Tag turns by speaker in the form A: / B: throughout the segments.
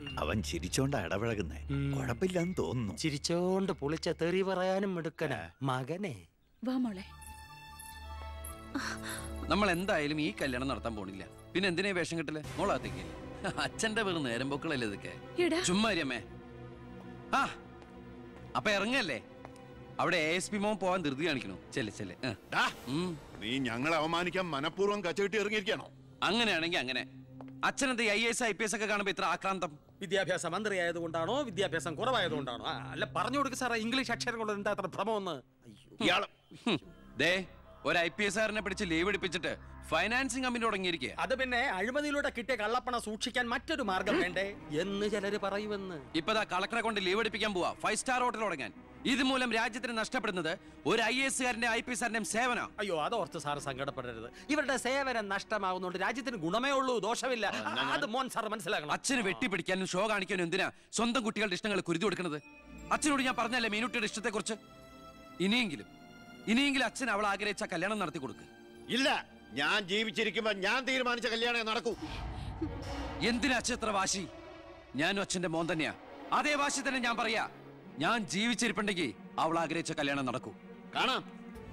A: അവൻ ചിരിച്ചോണ്ടാ ഇടപഴകുന്നേ കുഴപ്പമില്ലെന്ന് തോന്നുന്നു
B: ചിരിച്ചോണ്ട് പൊളിച്ച തെറി പറയാനും എടുക്കന മകനെ
C: വാ മോളെ
D: നമ്മൾ എന്തായാലും ഈ കല്യാണം നടത്താൻ പോണില്ല പിന്നെ എന്തിനാ ഈ വേഷം കിട്ടില്ല മോളാത്തേക്ക് അച്ഛന്റെ വെറും നേരം പൊക്കളല്ലേ ഇതൊക്കെ
C: എടാ
D: ചുമ്മാ അമ്മേ ആ അപ്പൊ ഇറങ്ങല്ലേ അവിടെ എ എസ് പി മോൻ പോവാൻ ധൃതി കാണിക്കണു ചെല്ലെ ചെല്ലെ
E: ഡാ, നീ ഞങ്ങളെ അവമാനിക്കാൻ മനഃപൂർവ്വം കച്ചകെട്ടി ഇറങ്ങിയിരിക്കണോ
D: അങ്ങനെയാണെങ്കിൽ അങ്ങനെ അച്ഛനെന്ത് I S I P S ഒക്കെ കാണുമ്പോ ഇത്ര ആക്രാന്തം
B: വിദ്യാഭ്യാസ മന്ത്രി ആയതുകൊണ്ടാണോ വിദ്യാഭ്യാസം കുറവായതുകൊണ്ടാണോ ആ, അല്ല പറഞ്ഞു കൊടുക്ക് സാറേ ഇംഗ്ലീഷ് അക്ഷരങ്ങൾ എന്താ അത്ര ഭ്രമമെന്ന്
D: ഇയാള് ഹും. ദേ ഒരു ഐ പി എസ് ആറിനെ പിടിച്ച് ലീവ് എടുപ്പിച്ചിട്ട് ഫൈനാൻസിങ് കമ്പനി തുടങ്ങിയിരിക്കുക
B: അത് പിന്നെ അഴിമതിയിലൂടെ കിട്ടിയ കള്ളപ്പണം സൂക്ഷിക്കാൻ മറ്റൊരു മാർഗം വേണ്ടേ എന്ന് ചിലര് പറയുമെന്ന്
D: ഇപ്പതാ കളക്ടറെ കൊണ്ട് ലീവ് എടുപ്പിക്കാൻ പോവാ ഫൈവ് സ്റ്റാർ ഹോട്ടൽ തുടങ്ങാൻ ഇതുമൂലം രാജ്യത്തിന് നഷ്ടപ്പെടുന്നത് ഒരു ഐ എസ് കാരന്റെ ഐ പി എസ് സേവനം
B: അയ്യോ അതോർത്ത് സാർ സങ്കടപ്പെടരുത് ഇവരുടെ സേവനം നഷ്ടമാകുന്നതുകൊണ്ട് രാജ്യത്തിന് ഗുണമേ ഉള്ളൂ ദോഷമില്ല അത് മോൻ സാർ മനസ്സിലാക്കണം
D: അച്ഛന് വെട്ടിപ്പിടിക്കാനും ഷോ കാണിക്കാനും എന്തിനാ സ്വന്തം കുട്ടികളുടെ ഇഷ്ടങ്ങൾ കുരുതി കൊടുക്കുന്നത് അച്ഛനോട് ഞാൻ പറഞ്ഞല്ലേ മീനുട്ടിയുടെ ഇഷ്ടത്തെ കുറിച്ച് ഇനിയെങ്കിലും ഇനിയെങ്കിലും അച്ഛൻ അവൾ ആഗ്രഹിച്ച കല്യാണം നടത്തി കൊടുക്ക്
E: ഇല്ല ഞാൻ ജീവിച്ചിരിക്കുമ്പോ ഞാൻ തീരുമാനിച്ച കല്യാണം നടക്കൂ
D: എന്തിനാ അച്ഛൻ ഇത്ര വാശി ഞാനും അച്ഛന്റെ മോൻ തന്നെയാ അതേ വാശി തന്നെ ഞാൻ പറയാ ഞാൻ ജീവിച്ചിരിപ്പുണ്ടെങ്കിൽ അവൾ ആഗ്രഹിച്ച കല്യാണം നടക്കൂ
E: കാണാം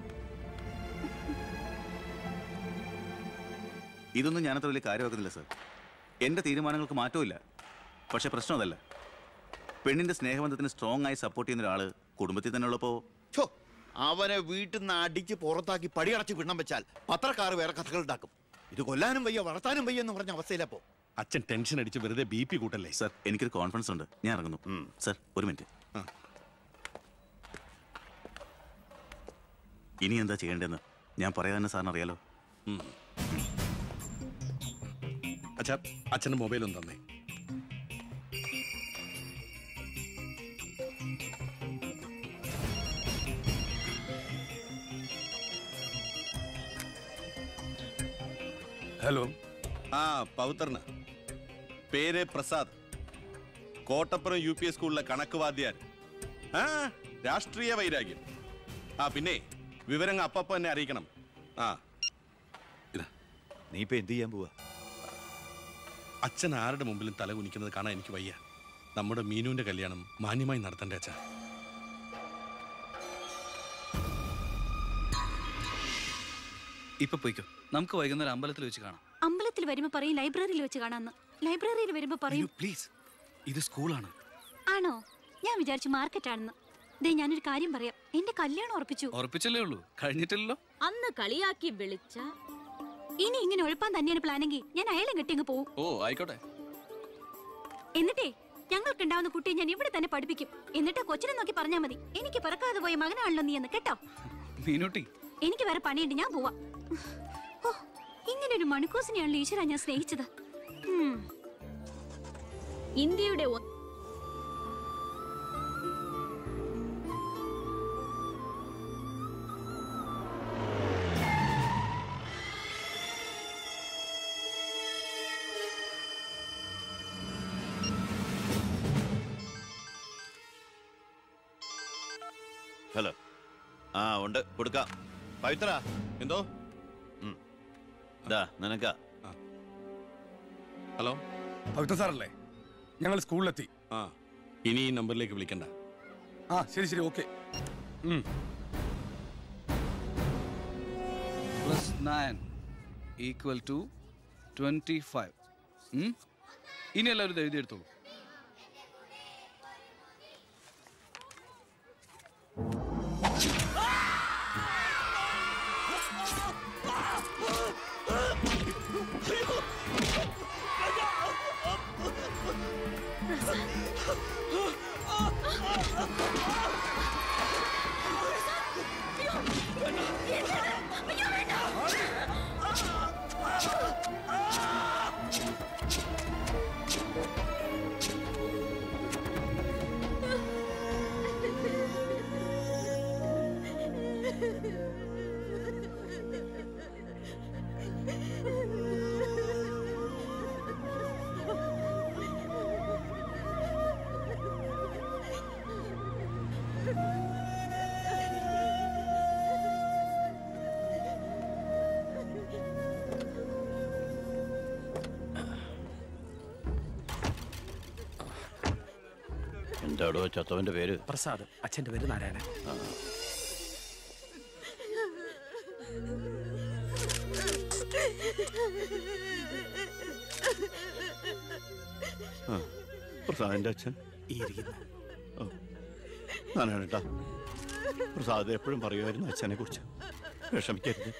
F: ഇതൊന്നും ഞാനത്ര വലിയ കാര്യമാക്കുന്നില്ല സർ എൻ്റെ തീരുമാനങ്ങൾക്ക് മാറ്റമില്ല പക്ഷെ പ്രശ്നം അതല്ല പെണ്ണിന്റെ സ്നേഹബന്ധത്തിന് സ്ട്രോങ് ആയി സപ്പോർട്ട് ചെയ്യുന്ന ഒരാൾ കുടുംബത്തിൽ തന്നെ ഉള്ളപ്പോൾ
E: ഛോ, അവനെ വീട്ടിൽ നിന്ന് അടിച്ച് പുറത്താക്കി പടിയടച്ച് വിണ്ണം വെച്ചാൽ പത്രക്കാർ വേറെ കഥകൾ ഉണ്ടാക്കും ഇത് കൊല്ലാനും വയ്യ വളർത്താനും വയ്യ എന്ന് പറഞ്ഞ അവസ്ഥയിലപ്പോ
F: അച്ഛൻ ടെൻഷൻ അടിച്ച് വെറുതെ ബി പി കൂട്ടല്ലേ സർ എനിക്കൊരു കോൺഫിഡൻസ് ഉണ്ട് ഞാൻ ഇറങ്ങുന്നു സർ ഒരു മിനിറ്റ് ഇനി എന്താ ചെയ്യേണ്ടതെന്ന് ഞാൻ പറയാൻ സാറിന് അറിയാലോ
G: അച്ഛാ അച്ഛൻ്റെ മൊബൈൽ ഒന്ന് തന്നേ
H: ഹലോ
G: ആ പൗത്രന് പേര് Prasad Kottappuram U P S സ്കൂളിലെ കണക്ക് വാദ്യാർ ആ രാഷ്ട്രീയ വൈരാഗ്യം ആ പിന്നെ വിവരങ്ങൾ അപ്പപ്പ എന്നെ അറിയിക്കണം ആ
A: നീ ഇപ്പൊ എന്ത് ചെയ്യാൻ പോവാ
G: അച്ഛൻ ആരുടെ മുമ്പിലും തല കുനിക്കുന്നത് കാണാൻ എനിക്ക് വയ്യ നമ്മുടെ മീനുവിന്റെ കല്യാണം മാന്യമായി നടത്തണ്ടേ അച്ഛാ
I: ഇപ്പൊ പോയിക്കോ നമുക്ക് വൈകുന്നേരം അമ്പലത്തിൽ വെച്ച് കാണാം
J: അമ്പലത്തിൽ വരുമ്പോ പറയും ലൈബ്രറിയിൽ വെച്ച് കാണാന്ന് ലൈബ്രറിയിൽ വരുമ്പോ പറയും
I: പ്ലീസ് ഇത് സ്കൂളാണ്
J: ആണോ ഞാൻ വിചാരിച്ചു മാർക്കറ്റ് ആണെന്ന് ദേ ഞാനൊരു കാര്യം പറയാം എന്റെ കല്യാണം ഉറപ്പിച്ചു
I: ഉറപ്പിച്ചല്ലേ ഉള്ളൂ കഴിഞ്ഞിട്ടില്ലല്ലോ
K: അന്ന് കളിയാക്കി വിളിച്ച
J: ഇനി ഇങ്ങനെ ഒഴുപ്പാൻ തന്നെയാണ് പ്ലാനെങ്കിൽ ഞാൻ അയാളെ കെട്ടി അങ്ങ് പോവും
I: ഓ ആയിക്കോട്ടെ
J: എന്നിട്ടേ ഞങ്ങൾക്ക് ഉണ്ടാവുന്ന കുട്ടിയെ ഞാൻ ഇവിടെ തന്നെ പഠിപ്പിക്കും എന്നിട്ട് കൊച്ചിനെ നോക്കി പറഞ്ഞാ മതി എനിക്ക് പിറക്കാതെ പോയ മകനാണല്ലോ നീ എന്ന് കേട്ടോ
I: മീനുട്ടി
J: എനിക്ക് വേറെ പണിയുണ്ട് ഞാൻ പോവാ ഓ ഇങ്ങനെ ഒരു മണിക്കൂസിനെയാണല്ലോ ഈശ്വര ഞാൻ സ്നേഹിച്ചത് ഉം.
K: ഇന്ത്യയുടെ ഒ-
E: ഹലോ ആ ഉണ്ട് കൊടുക്കാം പവിത്ര
G: എന്തോ
E: ഇതാ നിനക്കാ
G: ഹലോ
H: പവിത്ര സാറല്ലേ ഞങ്ങൾ സ്കൂളിലെത്തി
G: ആ ഇനി ഈ നമ്പറിലേക്ക് വിളിക്കണ്ട
H: ആ ശരി ശരി okay
I: plus nine equal to twenty five ഇനി എല്ലാവരും ഇത് എഴുതിയെടുത്തോളൂ
A: എന്താടോ ചത്തവന്റെ പേര്
B: പ്രസാദ് അച്ഛന്റെ പേര് നാരായണൻ
A: ആ, പ്രസാദിന്റെ അച്ഛൻ
B: ഈ ഇരിക്കുന്ന
A: ഞാനാണ് കേട്ടാ പ്രസാദ് എപ്പോഴും പറയുമായിരുന്നു അച്ഛനെ കുറിച്ച് വിഷമിക്കരുത്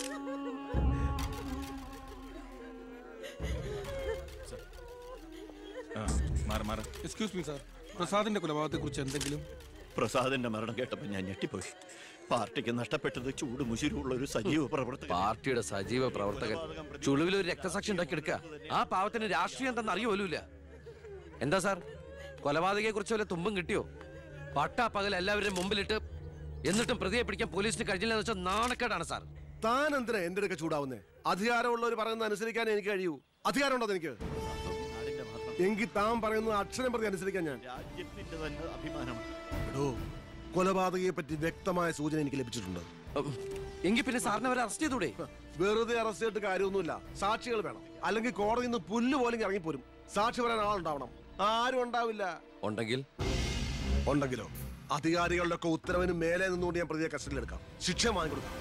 H: എക്സ്ക്യൂസ് മീ സാർ പ്രസാദിന്റെ കൊലപാതകത്തെ കുറിച്ച് എന്തെങ്കിലും
A: പ്രസാദിന്റെ മരണം കേട്ടപ്പോൾ ഞാൻ ഞെട്ടിപ്പോയി പാർട്ടിക്ക് നഷ്ടപ്പെട്ടത് ചൂട് മുശിരുള്ള ഒരു സജീവ പ്രവർത്തകൻ
D: പാർട്ടിയുടെ സജീവ പ്രവർത്തകൻ ചുളിവിൽ ഒരു രക്തസാക്ഷി ഉണ്ടാക്കിയെടുക്കുക ആ പാവത്തിന് രാഷ്ട്രീയം എന്തെന്ന് അറിയുമല്ല എന്താ സാർ കൊലപാതകയെ കുറിച്ച് വല്ല തുമ്പും കിട്ടിയോ പട്ടാ പകൽ എല്ലാവരുടെയും മുമ്പിലിട്ട് എന്നിട്ടും പ്രതിയെ പിടിക്കാൻ പോലീസിന് കഴിഞ്ഞില്ല എന്ന് വെച്ചാൽ നാണക്കേടാണ് സാർ
C: താൻ എന്തിനാ എന്റെ അടുക്ക ചൂടാവുന്നേ അധികാരമുള്ളവർ പറയുന്നത് അനുസരിക്കാൻ എനിക്ക് കഴിയൂ അധികാരമുണ്ടോ എനിക്ക് എങ്കിൽ താൻ പറയുന്നത് അക്ഷരം പ്രതി അനുസരിക്കാൻ ഞാൻ
A: രാജ്യത്തിന്റെ തന്നെ അഭിമാനമാണ്
C: എടോ കൊലപാതകയെ പറ്റി വ്യക്തമായ സൂചന എനിക്ക് ലഭിച്ചിട്ടുണ്ട്
D: എങ്കിൽ പിന്നെ സാറിനെ അവരെ അറസ്റ്റ് ചെയ്തൂടെ
C: വെറുതെ അറസ്റ്റ് ചെയ്തിട്ട് കാര്യമൊന്നുമില്ല സാക്ഷികൾ വേണം അല്ലെങ്കിൽ കോടതിയിൽ നിന്ന് പുല്ല് പോലും ഇറങ്ങിപ്പോരും സാക്ഷി പറയാൻ ആളുണ്ടാവണം ആരും ഉണ്ടാവില്ല
D: ഉണ്ടെങ്കിൽ
C: ഉണ്ടെങ്കിലോ അധികാരികളുടെ ഒക്കെ ഉത്തരവിന് മേലെ നിന്നുകൊണ്ട് ഞാൻ പ്രതിയെ കസ്റ്റഡിയിലെടുക്കാം ശിക്ഷ വാങ്ങിക്കൊടുക്കാം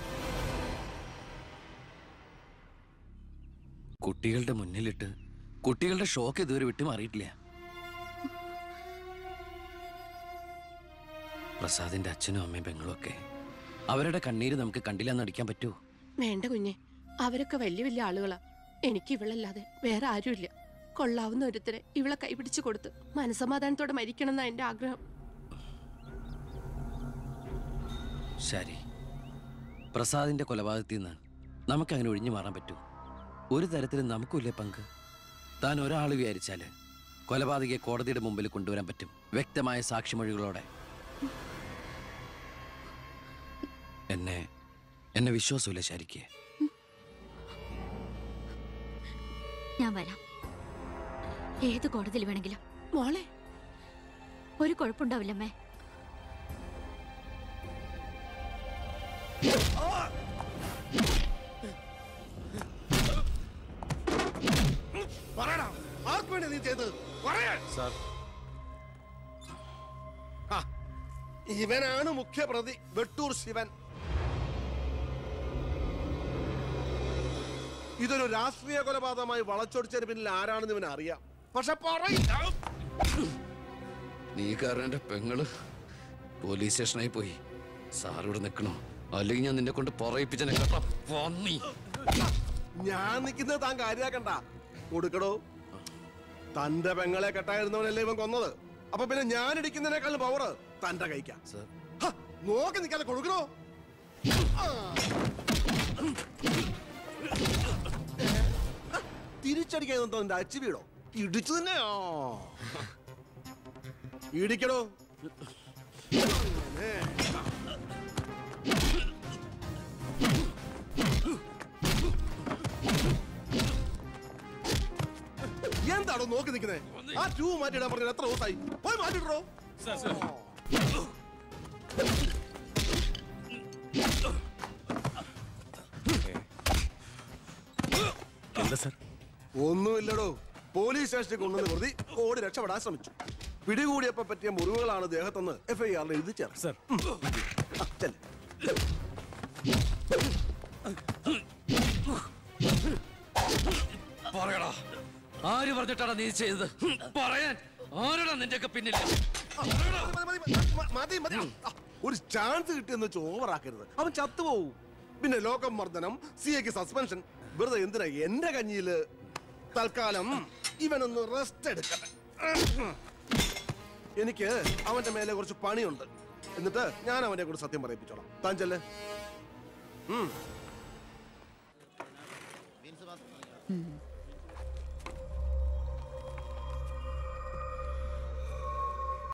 D: കുട്ടികളുടെ മുന്നിലിട്ട് കുട്ടികളുടെ ഷോക്ക് ഇതുവരെ വിട്ടു മാറിയിട്ടില്ല പ്രസാദിന്റെ അച്ഛനും അമ്മയും പെങ്ങളും ഒക്കെ അവരുടെ കണ്ണീര് നമുക്ക് കണ്ടില്ലെന്ന് അടിക്കാൻ പറ്റുമോ
L: വേണ്ട കുഞ്ഞെ അവരൊക്കെ വലിയ വലിയ ആളുകളാ എനിക്ക് ഇവളല്ലാതെ വേറെ ആരുമില്ല കൊള്ളാവുന്ന ഒരുത്തരെ ഇവളെ കൈപിടിച്ചു കൊടുത്ത് മനസമാധാനത്തോടെ മരിക്കണം എന്നാ എന്റെ ആഗ്രഹം
D: ശരി പ്രസാദിന്റെ കൊലപാതകത്തിൽ നിന്ന് നമുക്ക് അങ്ങനെ ഒഴിഞ്ഞു മാറാൻ പറ്റൂ ഒരു തരത്തിലും നമുക്കില്ലേ പങ്ക് താൻ ഒരാൾ വിചാരിച്ചാല് കൊലപാതകയെ കോടതിയുടെ മുമ്പിൽ കൊണ്ടുവരാൻ പറ്റും വ്യക്തമായ സാക്ഷിമൊഴികളോടെ എന്നെ എന്നെ വിശ്വാസമില്ല ശരിക്ക്
J: ഞാൻ വരാം ഏത് കോടതിയിൽ വേണമെങ്കിലും
L: മോളെ
J: ഒരു കുഴപ്പമുണ്ടാവില്ലമ്മേ
C: പറയടാ ആർക്ക് വേണ്ടി നീ ചെയ്തത് പറയാൻ
B: സാർ
C: ആ, ഇവനാണ് മുഖ്യ പ്രതി വെട്ടൂർ ശിവൻ ഇതൊരു രാഷ്ട്രീയ കൊലപാതകമായി വളച്ചൊടിച്ചതിന് പിന്നിൽ ആരാണെന്ന് ഇവൻ അറിയാം പക്ഷെ പറയില്ല
D: നീ കാരണം എന്റെ പെങ്ങള് പോലീസ് സ്റ്റേഷനായി പോയി സാർ ഇവിടെ നിൽക്കണോ അല്ലെങ്കിൽ ഞാൻ നിന്നെ കൊണ്ട് പറയിപ്പിച്ചനെ കേട്ടോ പന്നി
C: ഞാൻ നിൽക്കുന്നത് താൻ കാര്യാക്കണ്ട കൊടുക്കടോ തന്റെ പെങ്ങളെ കെട്ടായിരുന്നവനല്ലേ ഇവൻ കൊന്നത് അപ്പൊ പിന്നെ ഞാൻ ഇടിക്കുന്നതിനേക്കാളും പവർ തന്റെ കഴിക്കാം ഹ, നോക്കി നിൽക്കാതെ കൊടുക്കണോ ആ. തിരിച്ചടിക്കാൻ തന്റെ അച്ചു വീടോ ഇടിച്ചു തന്നെയോ ഇടിക്കടോ അങ്ങനെ. എന്താണോ നോക്കി നിൽക്കുന്നേ ആ ട്യൂ മാറ്റിയിടാൻ പറഞ്ഞത് എത്ര ദിവസമായി പോയി മാറ്റിട്ടോ
B: എന്താ സാർ
C: ഒന്നുമില്ലടോ പോലീസ് സ്റ്റേഷനിൽ കൊണ്ടുവന്ന് പ്രതി ഓടി രക്ഷപ്പെടാൻ ശ്രമിച്ചു പിടികൂടിയപ്പോ പറ്റിയ മുറിവുകളാണ് ദേഹത്തെന്ന് എഫ് ഐ ആറിൽ എഴുതി ചേർത്ത്
B: സാർ
D: പറയടാ ആര് പറഞ്ഞിട്ടാണ് നീ ചെയ്തത് പറയാൻ ആരാടാ നിന്റെയൊക്കെ പിന്നിൽ
C: മതി മതി ആ, ഒരു ചാൻസ് കിട്ടിയെന്ന് വെച്ച് ഓവറാക്കരുത് അവൻ ചത്തുപോകും പിന്നെ ലോകം മർദ്ദനം സി എക്ക് സസ്പെൻഷൻ വെറുതെ എന്തിനാ എന്റെ കഞ്ഞിയില് തൽക്കാലം ഇവനൊന്ന് റെസ്റ്റ് എടുക്കട്ടെ എനിക്ക് അവന്റെ മേലെ കുറച്ച് പണിയുണ്ട് എന്നിട്ട് ഞാൻ അവനെ കൂടെ സത്യം പറയിപ്പിച്ചോളാം താൻ ചെല്ലേ ഉം
J: ഉം.